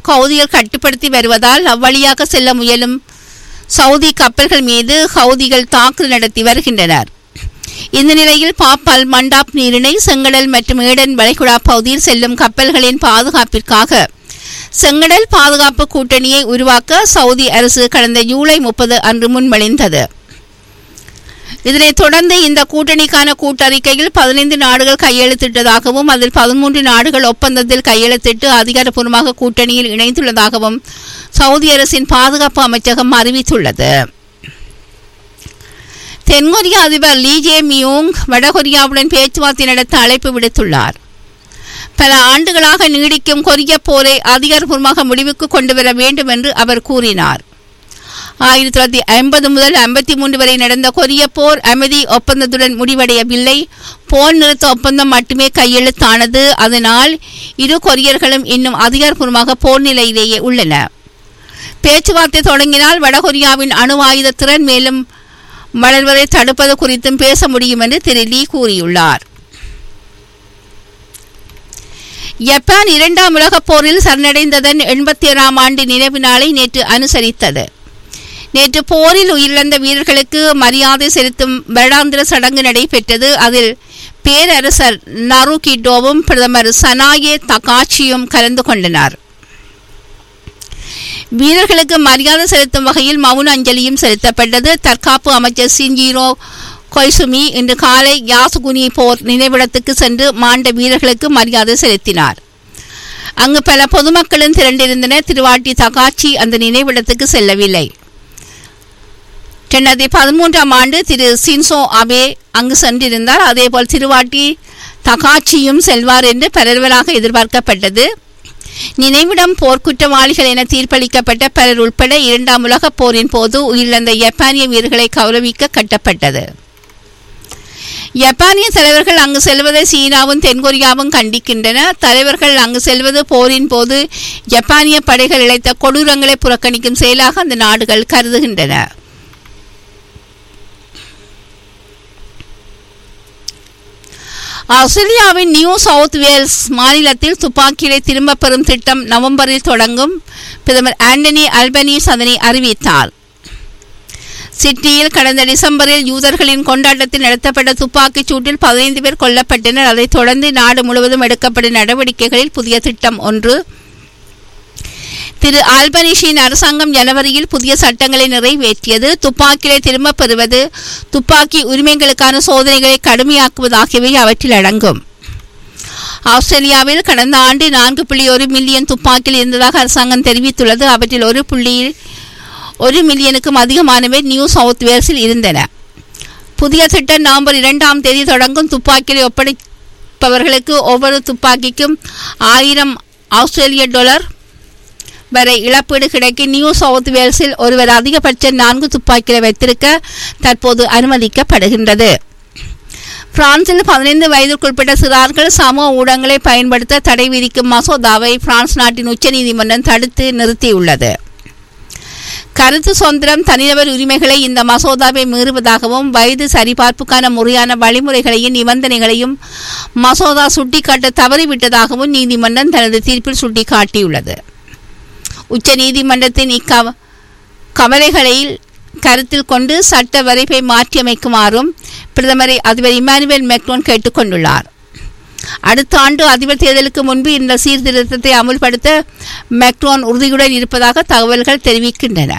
கவுதிகள் கட்டுப்படுத்தி வருவதால் அவ்வழியாக செல்ல முயலும் சவுதி கப்பல்கள் மீது ஹவுதிகள் தாக்குதல் நடத்தி வருகின்றனர் இந்த நிலையில் பாப்பால் மண்டாப் நீரிணை செங்கடல் மற்றும் ஏடன் வளைகுடா பகுதியில் செல்லும் கப்பல்களின் பாதுகாப்பிற்காக செங்கடல் பாதுகாப்பு கூட்டணியை உருவாக்க சவுதி அரசு கடந்த ஜூலை முப்பது அன்று முன்மொழிந்தது இதனைத் தொடர்ந்து இந்த கூட்டணிக்கான கூட்டறிக்கையில் பதினைந்து நாடுகள் கையெழுத்திட்டதாகவும் அதில் பதிமூன்று நாடுகள் ஒப்பந்தத்தில் கையெழுத்திட்டு அதிகாரப்பூர்வமாக கூட்டணியில் இணைந்துள்ளதாகவும் சவுதி அரசின் பாதுகாப்பு அமைச்சகம் அறிவித்துள்ளது தென்கொரிய அதிபர் லீ ஜே மியோங் வடகொரியாவுடன் பேச்சுவார்த்தை நடத்த அழைப்பு விடுத்துள்ளார் பல ஆண்டுகளாக நீடிக்கும் கொரிய போரை அதிகாரப்பூர்வமாக முடிவுக்கு கொண்டு வர வேண்டும் என்று அவர் கூறினார் ஆயிரத்தி தொள்ளாயிரத்தி ஐம்பது முதல் ஐம்பத்தி மூன்று வரை நடந்த கொரிய போர் அமைதி ஒப்பந்தத்துடன் முடிவடையவில்லை போர் நிறுத்த ஒப்பந்தம் மட்டுமே கையெழுத்தானது அதனால் இரு கொரியர்களும் இன்னும் அதிகாரப்பூர்வமாக போர் நிலையிலேயே உள்ளன பேச்சுவார்த்தை தொடங்கினால் வடகொரியாவின் அணு ஆயுத திறன் மேலும் வளர்வதை தடுப்பது குறித்தும் பேச முடியும் என்று திரு லீ கூறியுள்ளார் ஜப்பான் இரண்டாம் உலகப் போரில் சரணடைந்ததன் எண்பத்தி ஏழாம் ஆண்டு நினைவு நாளை நேற்று அனுசரித்தது நேற்று போரில் உயிரிழந்த வீரர்களுக்கு மரியாதை செலுத்தும் வருடாந்திர சடங்கு நடைபெற்றது அதில் பேரரசர் நருகிடோவும் பிரதமர் சனாயே தகாச்சியும் கலந்து கொண்டனர் வீரர்களுக்கு மரியாதை செலுத்தும் வகையில் மௌன அஞ்சலியும் செலுத்தப்பட்டது தற்காப்பு அமைச்சர் சிஞ்சிரோ கொய்சுமி இன்று காலை யாசுகுனி போர் நினைவிடத்துக்கு சென்று மாண்ட வீரர்களுக்கு மரியாதை செலுத்தினார் அங்கு பல பொதுமக்களும் திரண்டிருந்தனர் திருவாட்டி தகாச்சி அந்த நினைவிடத்துக்கு செல்லவில்லை ரெண்டாயிரத்தி பதிமூன்றாம் ஆண்டு திரு சின்சோ அபே அங்கு சென்றிருந்தார் அதேபோல் திருவாட்டி தகாச்சியும் செல்வார் என்று பரவலாக எதிர்பார்க்கப்பட்டது நினைவிடம் போர்க்குற்றவாளிகள் என தீர்ப்பளிக்கப்பட்ட பலர் உட்பட இரண்டாம் உலகப் போரின் போது உயிரிழந்த ஜப்பானிய வீரர்களை கௌரவிக்க கட்டப்பட்டது ஜப்பானிய தலைவர்கள் அங்கு செல்வதை சீனாவும் தென்கொரியாவும் கண்டிக்கின்றன தலைவர்கள் அங்கு செல்வது போரின் போது ஜப்பானிய படைகள் இழைத்த கொடூரங்களை புறக்கணிக்கும் செயலாக அந்த நாடுகள் கருதுகின்றன ஆஸ்திரேலியாவின் நியூ சவுத் வேல்ஸ் மாநிலத்தில் துப்பாக்கிகளை திரும்பப் பெறும் திட்டம் நவம்பரில் தொடங்கும் பிரதமர் ஆண்டனி அல்பனீஸ் அதனை அறிவித்தார் சிட்னியில் கடந்த டிசம்பரில் யூதர்களின் கொண்டாட்டத்தில் நடத்தப்பட்ட துப்பாக்கிச் சூட்டில் பதினைந்து பேர் கொல்லப்பட்டனர் அதைத் தொடர்ந்து நாடு முழுவதும் எடுக்கப்பட்ட நடவடிக்கைகளில் புதிய திட்டம் ஒன்று திரு ஆல்பனிஷின் அரசாங்கம் ஜனவரியில் புதிய சட்டங்களை நிறைவேற்றியது துப்பாக்கிகளை திரும்பப் பெறுவது துப்பாக்கி உரிமைகளுக்கான சோதனைகளை கடுமையாக்குவது ஆகியவை அவற்றில் அடங்கும் ஆஸ்திரேலியாவில் கடந்த ஆண்டு நான்கு புள்ளி ஒரு மில்லியன் துப்பாக்கிகள் இருந்ததாக அரசாங்கம் தெரிவித்துள்ளது அவற்றில் ஒரு புள்ளியில் ஒரு மில்லியனுக்கும் அதிகமானவை நியூ சவுத் வேல்ஸில் இருந்தன புதிய திட்டம் நவம்பர் இரண்டாம் தேதி தொடங்கும் துப்பாக்கிகளை ஒப்படைப்பவர்களுக்கு ஒவ்வொரு துப்பாக்கிக்கும் ஆயிரம் ஆஸ்திரேலிய டாலர் வரை இழப்பீடு கிடைக்கும் நியூ சவுத் வேல்ஸில் ஒருவர் அதிகபட்ச நான்கு துப்பாக்கிகளை வைத்திருக்க தற்போது அனுமதிக்கப்படுகின்றது பிரான்சில் பதினைந்து வயதிற்குட்பட்ட சிறார்கள் சமூக ஊடகங்களை பயன்படுத்த தடை விதிக்கும் மசோதாவை பிரான்ஸ் நாட்டின் உச்சநீதிமன்றம் தடுத்து நிறுத்தியுள்ளது கருத்து சுதந்திரம் தனிநபர் உரிமைகளை இந்த மசோதாவை மீறுவதாகவும் வயது சரிபார்ப்புக்கான முறையான வழிமுறைகளையும் நிபந்தனைகளையும் மசோதா சுட்டிக்காட்ட தவறிவிட்டதாகவும் நீதிமன்றம் தனது தீர்ப்பில் சுட்டிக்காட்டியுள்ளது உச்ச நீதிமன்றத்தின் இக்கவ கவலைகளில் கருத்தில் கொண்டு சட்ட வரைப்பை மாற்றியமைக்குமாறும் பிரதமரை அதிபர் இமானுவேல் மெக்ரோன் கேட்டுக்கொண்டுள்ளார் அடுத்த ஆண்டு அதிபர் தேர்தலுக்கு முன்பு இந்த சீர்திருத்தத்தை அமுல்படுத்த மெக்ரோன் உறுதியுடன் இருப்பதாக தகவல்கள் தெரிவிக்கின்றன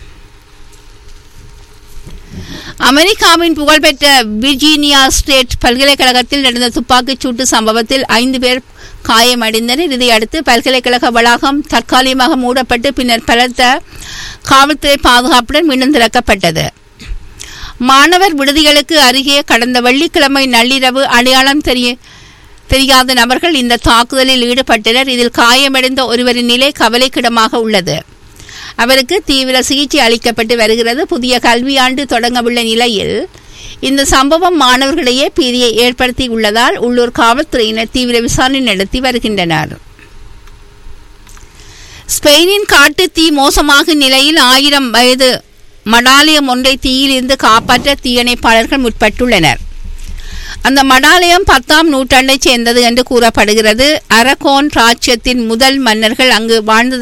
அமெரிக்காவின் புகழ்பெற்ற விர்ஜீனியா ஸ்டேட் பல்கலைக்கழகத்தில் நடந்த துப்பாக்கிச் சூட்டு சம்பவத்தில் ஐந்து பேர் காயமடைந்தனர் இதையடுத்து பல்கலைக்கழக வளாகம் தற்காலிகமாக மூடப்பட்டு பின்னர் பலத்த காவல்துறை பாதுகாப்புடன் மீண்டும் திறக்கப்பட்டது மாணவர் விடுதிகளுக்கு அருகே கடந்த வெள்ளிக்கிழமை நள்ளிரவு அடையாளம் தெரிய தெரியாத நபர்கள் இந்த தாக்குதலில் ஈடுபட்டனர் இதில் காயமடைந்த ஒருவரின் நிலை கவலைக்கிடமாக உள்ளது அவருக்கு தீவிர சிகிச்சை அளிக்கப்பட்டு வருகிறது புதிய கல்வியாண்டு தொடங்கவுள்ள நிலையில் இந்த சம்பவம் மாணவர்களிடையே பீதியை ஏற்படுத்தி உள்ளதால் உள்ளூர் காவல்துறையினர் தீவிர விசாரணை நடத்தி வருகின்றனர் ஸ்பெயினின் காட்டு தீ மோசமாகும் நிலையில் ஆயிரம் வயது மடாலயம் ஒன்றை தீயிலிருந்து காப்பாற்ற தீயணைப்பாளர்கள் முற்பட்டுள்ளனர் அந்த மடாலயம் பத்தாம் நூற்றாண்டைச் சேர்ந்தது என்று கூறப்படுகிறது அரகோன் ராஜ்யத்தின் முதல் மன்னர்கள் அங்கு வாழ்ந்தது